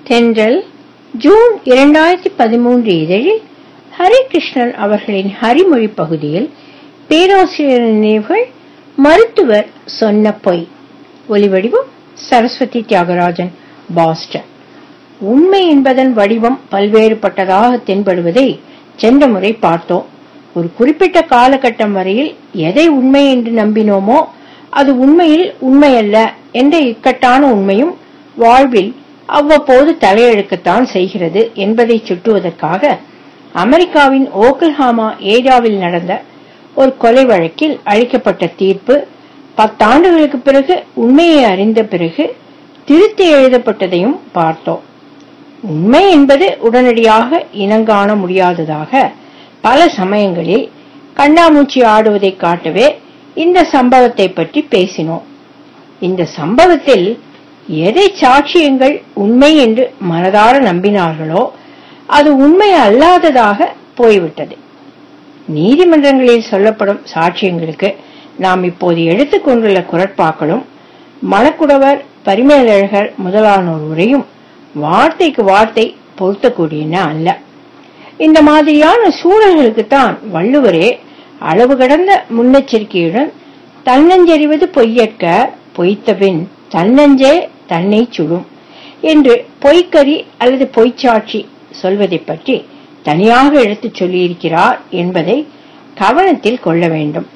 தென்றல் ஜூன் இரண்டாயிரத்தி பதிமூன்று இதழில் ஹரிகிருஷ்ணன் அவர்களின் ஹரிமொழி பகுதியில் பேராசிரியர் நினைவுகள் மருத்துவர் சொன்ன பொய் ஒலிவடிவம் சரஸ்வதி தியாகராஜன் பாஸ்டன் உண்மை என்பதன் வடிவம் பல்வேறுபட்டதாக தென்படுவதை சென்ற முறை பார்த்தோம் ஒரு குறிப்பிட்ட காலகட்டம் வரையில் எதை உண்மை என்று நம்பினோமோ அது உண்மையில் உண்மையல்ல என்ற இக்கட்டான உண்மையும் வாழ்வில் அவ்வப்போது தலையெழுக்கத்தான் செய்கிறது என்பதை சுட்டுவதற்காக அமெரிக்காவின் ஓக்லஹாமா ஏரியாவில் நடந்த ஒரு கொலை வழக்கில் அளிக்கப்பட்ட தீர்ப்பு பத்தாண்டுகளுக்கு பிறகு உண்மையை அறிந்த பிறகு திருத்தி எழுதப்பட்டதையும் பார்த்தோம் உண்மை என்பது உடனடியாக இனங்காண முடியாததாக பல சமயங்களில் கண்ணாமூச்சி ஆடுவதை காட்டவே இந்த சம்பவத்தை பற்றி பேசினோம் இந்த சம்பவத்தில் எதை சாட்சியங்கள் உண்மை என்று மனதார நம்பினார்களோ அது உண்மை அல்லாததாக போய்விட்டது நீதிமன்றங்களில் சொல்லப்படும் சாட்சியங்களுக்கு நாம் இப்போது எடுத்துக்கொண்டுள்ள குரட்பாக்களும் மணக்குடவர் பரிமேலழகர் முதலானோர் உரையும் வார்த்தைக்கு வார்த்தை பொருத்தக்கூடியன அல்ல இந்த மாதிரியான சூழல்களுக்குத்தான் வள்ளுவரே அளவு கடந்த முன்னெச்சரிக்கையுடன் தன்னஞ்செறிவது பொய்யற்க பொய்த்தபின் தன்னஞ்சே தன்னை சுடும் என்று பொய்க்கறி அல்லது பொய்ச்சாட்சி சொல்வதை பற்றி தனியாக எடுத்துச் சொல்லியிருக்கிறார் என்பதை கவனத்தில் கொள்ள வேண்டும்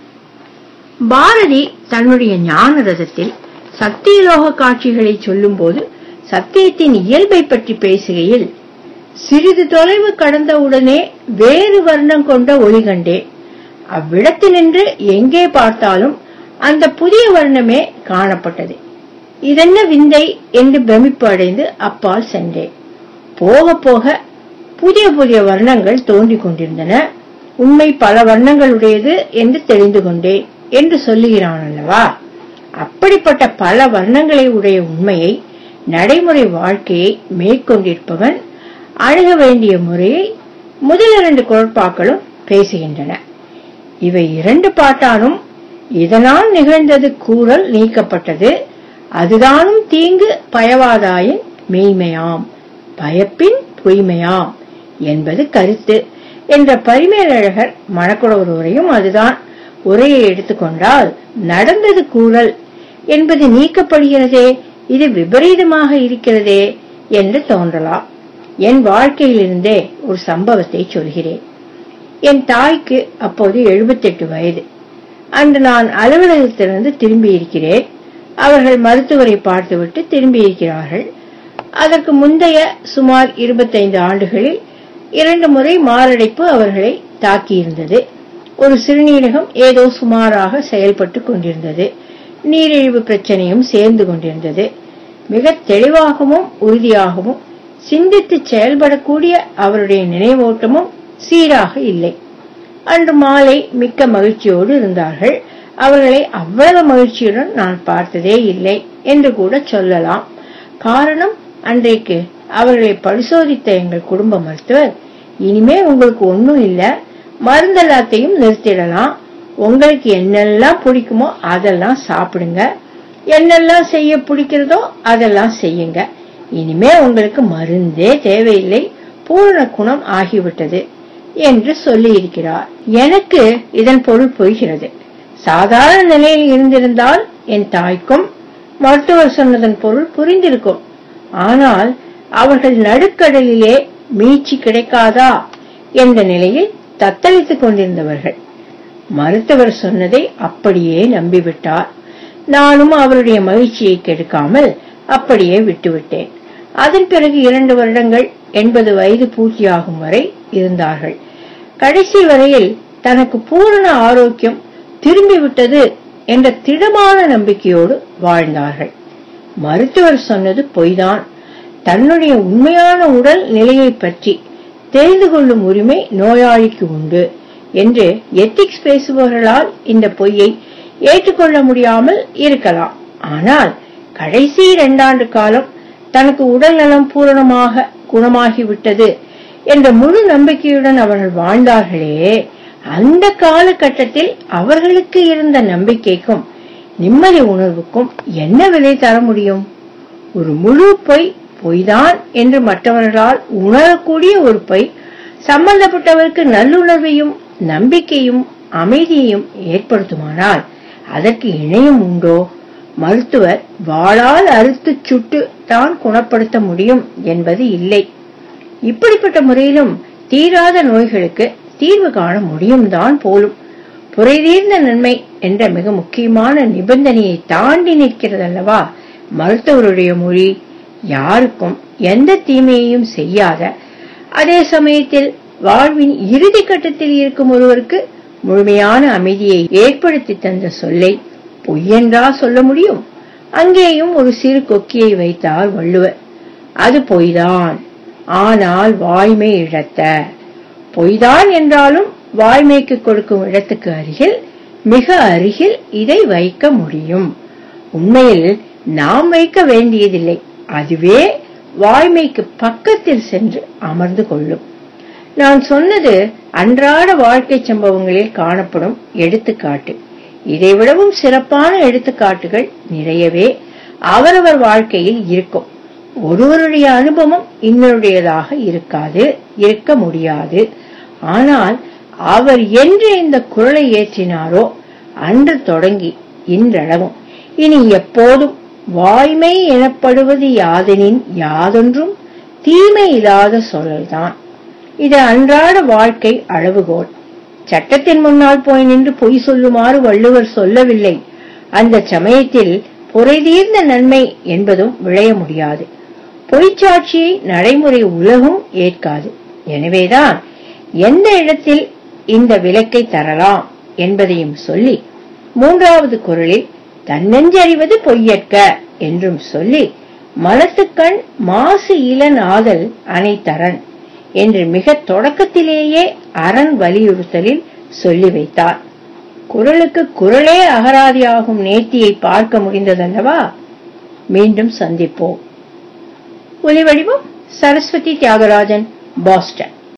பாரதி தன்னுடைய ஞான ரதத்தில் சத்தியலோக காட்சிகளை சொல்லும்போது சத்தியத்தின் இயல்பை பற்றி பேசுகையில் சிறிது தொலைவு கடந்தவுடனே வேறு வர்ணம் கொண்ட ஒளி கண்டேன் அவ்விடத்தினின்று எங்கே பார்த்தாலும் அந்த புதிய வர்ணமே காணப்பட்டது இதென்ன விந்தை என்று பிரமிப்பு அடைந்து அப்பால் சென்றேன் போக போக புதிய புதிய வர்ணங்கள் தோன்றிக் கொண்டிருந்தன உண்மை பல வர்ணங்களுடையது என்று தெரிந்து கொண்டேன் என்று சொல்லுகிறான் அல்லவா அப்படிப்பட்ட பல வர்ணங்களை உடைய உண்மையை நடைமுறை வாழ்க்கையை மேற்கொண்டிருப்பவன் அணுக வேண்டிய முறையை முதல் இரண்டு குரட்பாக்களும் பேசுகின்றன இவை இரண்டு பாட்டாலும் இதனால் நிகழ்ந்தது கூறல் நீக்கப்பட்டது அதுதானும் தீங்கு பயவாதாயின் மெய்மையாம் பயப்பின் பொய்மையாம் என்பது கருத்து என்ற பரிமேலழகர் மணக்குடவர் உரையும் அதுதான் உரையை எடுத்துக்கொண்டால் நடந்தது கூறல் என்பது நீக்கப்படுகிறதே இது விபரீதமாக இருக்கிறதே என்று தோன்றலாம் என் வாழ்க்கையிலிருந்தே ஒரு சம்பவத்தை சொல்கிறேன் என் தாய்க்கு அப்போது எழுபத்தெட்டு வயது அன்று நான் அலுவலகத்திலிருந்து திரும்பி இருக்கிறேன் அவர்கள் மருத்துவரை பார்த்துவிட்டு திரும்பி இருக்கிறார்கள் அதற்கு முந்தைய சுமார் இருபத்தைந்து ஆண்டுகளில் இரண்டு முறை மாரடைப்பு அவர்களை தாக்கியிருந்தது ஒரு சிறுநீரகம் ஏதோ சுமாராக செயல்பட்டு கொண்டிருந்தது நீரிழிவு பிரச்சனையும் சேர்ந்து கொண்டிருந்தது மிக தெளிவாகவும் உறுதியாகவும் சிந்தித்து செயல்படக்கூடிய அவருடைய நினைவோட்டமும் சீராக இல்லை அன்று மாலை மிக்க மகிழ்ச்சியோடு இருந்தார்கள் அவர்களை அவ்வளவு மகிழ்ச்சியுடன் நான் பார்த்ததே இல்லை என்று கூட சொல்லலாம் காரணம் அன்றைக்கு அவர்களை பரிசோதித்த எங்கள் குடும்ப மருத்துவர் இனிமே உங்களுக்கு ஒன்னும் இல்ல மருந்தெல்லாத்தையும் நிறுத்திடலாம் உங்களுக்கு என்னெல்லாம் பிடிக்குமோ அதெல்லாம் சாப்பிடுங்க என்னெல்லாம் செய்ய பிடிக்கிறதோ அதெல்லாம் செய்யுங்க இனிமே உங்களுக்கு மருந்தே தேவையில்லை பூரண குணம் ஆகிவிட்டது என்று சொல்லி இருக்கிறார் எனக்கு இதன் பொருள் போகிறது சாதாரண நிலையில் இருந்திருந்தால் என் தாய்க்கும் மருத்துவர் சொன்னதன் பொருள் புரிந்திருக்கும் ஆனால் அவர்கள் நடுக்கடலிலே மீட்சி கிடைக்காதா என்ற நிலையில் தத்தளித்துக் கொண்டிருந்தவர்கள் மருத்துவர் சொன்னதை அப்படியே நம்பிவிட்டார் நானும் அவருடைய மகிழ்ச்சியை கெடுக்காமல் அப்படியே விட்டுவிட்டேன் அதன் பிறகு இரண்டு வருடங்கள் எண்பது வயது பூர்த்தியாகும் வரை இருந்தார்கள் கடைசி வரையில் தனக்கு பூரண ஆரோக்கியம் திரும்பிவிட்டது என்ற திடமான நம்பிக்கையோடு வாழ்ந்தார்கள் மருத்துவர் சொன்னது பொய்தான் தன்னுடைய உண்மையான உடல் நிலையை பற்றி தெரிந்து கொள்ளும் உரிமை நோயாளிக்கு உண்டு என்று எத்திக்ஸ் பேசுபவர்களால் இந்த பொய்யை ஏற்றுக்கொள்ள முடியாமல் இருக்கலாம் ஆனால் கடைசி இரண்டாண்டு காலம் தனக்கு உடல் நலம் பூரணமாக குணமாகிவிட்டது என்ற முழு நம்பிக்கையுடன் அவர்கள் வாழ்ந்தார்களே அந்த காலகட்டத்தில் அவர்களுக்கு இருந்த நம்பிக்கைக்கும் நிம்மதி உணர்வுக்கும் என்ன விலை தர முடியும் ஒரு முழு பொய் பொய்தான் என்று மற்றவர்களால் உணரக்கூடிய ஒரு பொய் சம்பந்தப்பட்டவருக்கு நல்லுணர்வையும் நம்பிக்கையும் அமைதியையும் ஏற்படுத்துமானால் அதற்கு இணையும் உண்டோ மருத்துவர் வாளால் அறுத்து சுட்டு தான் குணப்படுத்த முடியும் என்பது இல்லை இப்படிப்பட்ட முறையிலும் தீராத நோய்களுக்கு தீர்வு காண முடியும் தான் போலும் புரைதீர்ந்த நன்மை என்ற மிக முக்கியமான நிபந்தனையை தாண்டி நிற்கிறதல்லவா மருத்துவருடைய மொழி யாருக்கும் எந்த தீமையையும் செய்யாத அதே சமயத்தில் வாழ்வின் இறுதி கட்டத்தில் இருக்கும் ஒருவருக்கு முழுமையான அமைதியை ஏற்படுத்தி தந்த சொல்லை பொய்யென்றா சொல்ல முடியும் அங்கேயும் ஒரு சிறு கொக்கியை வைத்தார் வள்ளுவர் அது பொய்தான் ஆனால் வாய்மை இழத்த பொய்தான் என்றாலும் வாய்மைக்கு கொடுக்கும் இடத்துக்கு அருகில் மிக அருகில் இதை வைக்க முடியும் உண்மையில் நாம் வைக்க வேண்டியதில்லை அதுவே வாய்மைக்கு பக்கத்தில் சென்று அமர்ந்து கொள்ளும் நான் சொன்னது அன்றாட வாழ்க்கை சம்பவங்களில் காணப்படும் எடுத்துக்காட்டு இதைவிடவும் சிறப்பான எடுத்துக்காட்டுகள் நிறையவே அவரவர் வாழ்க்கையில் இருக்கும் ஒருவருடைய அனுபவம் இன்னொருடையதாக இருக்காது இருக்க முடியாது ஆனால் அவர் என்று இந்த குரலை ஏற்றினாரோ அன்று தொடங்கி இன்றளவும் இனி எப்போதும் வாய்மை எனப்படுவது யாதெனின் யாதொன்றும் தீமை இல்லாத சொல்லல்தான் இது அன்றாட வாழ்க்கை அளவுகோல் சட்டத்தின் முன்னால் போய் நின்று பொய் சொல்லுமாறு வள்ளுவர் சொல்லவில்லை அந்த சமயத்தில் புரைதீர்ந்த நன்மை என்பதும் விளைய முடியாது பொய்ச்சாட்சியை நடைமுறை உலகும் ஏற்காது எனவேதான் எந்த இடத்தில் இந்த விலக்கை தரலாம் என்பதையும் சொல்லி மூன்றாவது குரலில் தன்னெஞ்சறிவது பொய்யற்க என்றும் சொல்லி மலத்துக்கண் மாசு இளநாதல் அனைத்தரன் என்று மிக தொடக்கத்திலேயே அரண் வலியுறுத்தலில் சொல்லி வைத்தார் குரலுக்கு குரலே அகராதியாகும் நேர்த்தியை பார்க்க முடிந்ததல்லவா மீண்டும் சந்திப்போம் ஒலிவடிவம் சரஸ்வதி தியாகராஜன் பாஸ்டன்